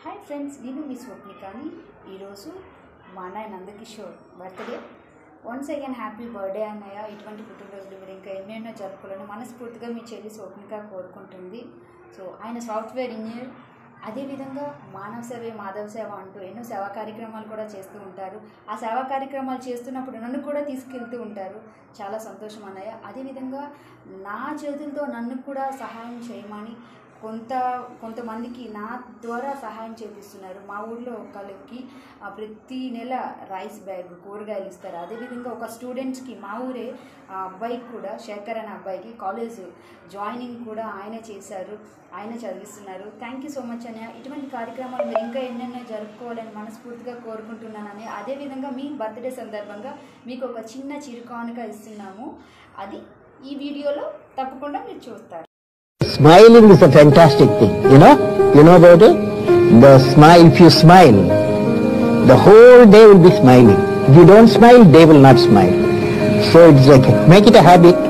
Hi friends నేను మీ స్వప్నికాని ఈరోజు మా అన్నయ్య Nandakishore birthday once again happy birthday అన్నయ్య ఇటువంటి పుట్టినరోజులు మీరు ఇంకా ఎన్నెన్నో జరుపుకోవాలని మనస్ఫూర్తిగా మీ చెల్లి స్వప్నిక కోరుకుంటుంది సో ఆయన సాఫ్ట్వేర్ ఇంజనీర్ అదేవిధంగా మానవ సేవే మాధవ సేవ అంటూ ఎన్నో సేవా కార్యక్రమాలు కూడా చేస్తూ ఉంటారు ఆ సేవా కార్యక్రమాలు చేస్తున్నప్పుడు నన్ను కూడా తీసుకెళ్తూ ఉంటారు చాలా సంతోషం అన్నయ్య అదేవిధంగా నా చేతులతో నన్ను కూడా సహాయం చేయమని కొంత కొంతమందికి నా ద్వారా సహాయం చేపిస్తున్నారు మా ఊర్లో ఒకళ్ళకి ఆ, ప్రతి నెల రైస్ బ్యాగ్ కూరగాయలు ఇస్తారు అదేవిధంగా ఒక స్టూడెంట్స్కి మా ఊరే ఆ అబ్బాయికి కూడా శేఖర్ అనే అబ్బాయికి కాలేజ్ జాయినింగ్ కూడా ఆయనే చేశారు ఆయన చదివిస్తున్నారు థ్యాంక్ యూ సో మచ్ అన్నయ్య ఇటువంటి కార్యక్రమాలు మీరు ఇంకా ఎన్నెన్నో జరుపుకోవాలని మనస్ఫూర్తిగా కోరుకుంటున్నానని అదేవిధంగా మీ బర్త్డే సందర్భంగా మీకు ఒక చిన్న చిరుకానుక ఇస్తున్నాము అది ఈ వీడియోలో తప్పకుండా మీరు చూస్తారు Smiling is a fantastic thing, you know? You know about it? The smile, if you smile, the whole day will be smiling. If you don't smile, they will not smile. So it's like, make it a habit